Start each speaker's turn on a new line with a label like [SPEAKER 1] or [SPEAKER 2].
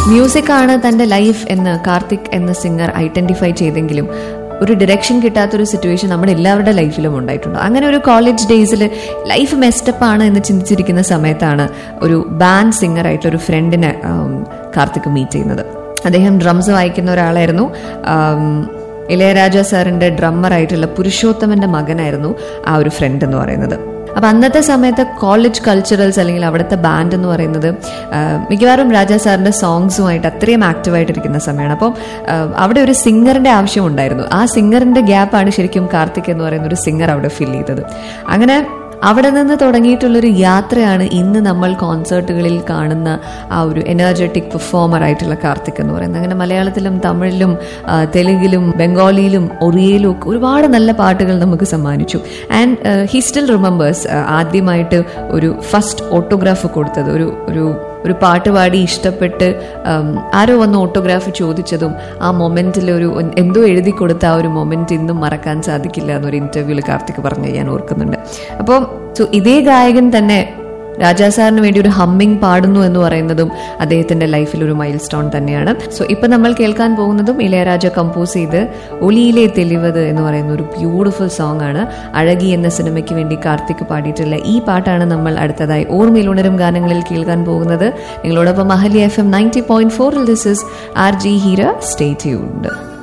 [SPEAKER 1] music ആണ് തന്റെ life എന്ന് കാർത്തിക് എന്ന സിംഗർ ഐഡന്റിഫൈ ചെയ്തെങ്കിലും ഒരു ഡിറക്ഷൻ കിട്ടാത്തൊരു സിറ്റുവേഷൻ നമ്മുടെ എല്ലാവരുടെ ലൈഫിലും ഉണ്ടായിട്ടുണ്ട് അങ്ങനെ ഒരു കോളേജ് ഡേയ്സിൽ ലൈഫ് മെസ്റ്റപ്പ് ആണ് എന്ന് ചിന്തിച്ചിരിക്കുന്ന സമയത്താണ് ഒരു ബാൻഡ് സിംഗർ ആയിട്ടുള്ള ഒരു ഫ്രണ്ടിനെ കാർത്തിക് മീറ്റ് ചെയ്യുന്നത് അദ്ദേഹം ഡ്രംസ് വായിക്കുന്ന ഒരാളായിരുന്നു ആം, ഇളയരാജ സാറിന്റെ ഡ്രമ്മർ ആയിട്ടുള്ള പുരുഷോത്തമന്റെ മകനായിരുന്നു ആ ഒരു ഫ്രണ്ട് എന്ന് പറയുന്നത് അപ്പൊ അന്നത്തെ സമയത്ത് കോളേജ് കൾച്ചറൽസ് അല്ലെങ്കിൽ അവിടുത്തെ ബാൻഡ് എന്ന് പറയുന്നത് ആ, മിക്കവാറും രാജാ സാറിന്റെ സോങ്സുമായിട്ട് അത്രയും ആക്റ്റീവായിട്ടിരിക്കുന്ന സമയമാണ് അപ്പം ആ, അവിടെ ഒരു സിംഗറിന്റെ ആവശ്യം ഉണ്ടായിരുന്നു ആ സിംഗറിന്റെ ഗ്യാപ്പാണ് ശരിക്കും കാർത്തിക് എന്ന് പറയുന്ന ഒരു സിംഗർ അവിടെ ഫിൽ ചെയ്തത് അങ്ങനെ അവിടെ നിന്ന് തുടങ്ങിയിട്ടുള്ളൊരു യാത്രയാണ് ഇന്ന് നമ്മൾ കോൺസേർട്ടുകളിൽ കാണുന്ന ആ ഒരു എനർജറ്റിക് പെർഫോമർ ആയിട്ടുള്ള കാർത്തിക് എന്ന് പറയുന്നത് അങ്ങനെ മലയാളത്തിലും തമിഴിലും ആ, തെലുങ്കിലും ബംഗാളിയിലും ഒറിയയിലും ഒക്കെ ഒരുപാട് നല്ല പാട്ടുകൾ നമുക്ക് സമ്മാനിച്ചു ആൻഡ് ഹി സ്റ്റിൽ റിമെമ്പേഴ്സ് ആദ്യമായിട്ട് ഒരു ഫസ്റ്റ് ഓട്ടോഗ്രാഫ് കൊടുത്തത് ഒരു ഒരു ഒരു പാട്ട് പാടി ഇഷ്ടപ്പെട്ട് ഉം, ആരോ വന്ന് ഓട്ടോഗ്രാഫ് ചോദിച്ചതും ആ മൊമെന്റിൽ ഒരു എന്തോ എഴുതി കൊടുത്ത ആ ഒരു മൊമെന്റ് ഇന്നും മറക്കാൻ സാധിക്കില്ല എന്നൊരു ഇന്റർവ്യൂവിൽ കാർത്തിക് പറഞ്ഞ് ഞാൻ ഓർക്കുന്നുണ്ട് അപ്പം സോ ഇതേ ഗായകൻ തന്നെ രാജാ സാറിന് വേണ്ടി ഒരു ഹമ്മിങ് പാടുന്നു എന്ന് പറയുന്നതും അദ്ദേഹത്തിന്റെ ലൈഫിൽ ഒരു മൈൽ സ്റ്റോൺ തന്നെയാണ് സോ ഇപ്പൊ നമ്മൾ കേൾക്കാൻ പോകുന്നതും ഇളയരാജ കമ്പോസ് ചെയ്ത് ഒലിയിലെ തെളിവത് എന്ന് പറയുന്ന ഒരു ബ്യൂട്ടിഫുൾ സോങ് ആണ് അഴകി എന്ന സിനിമയ്ക്ക് വേണ്ടി കാർത്തിക് പാടിയിട്ടുള്ള ഈ പാട്ടാണ് നമ്മൾ അടുത്തതായി ഓർമ്മയിൽ ഉണരും ഗാനങ്ങളിൽ കേൾക്കാൻ പോകുന്നത് നിങ്ങളോടൊപ്പം Ahalia F M ninety point ഫോറിൽ this is R J Heera stay tuned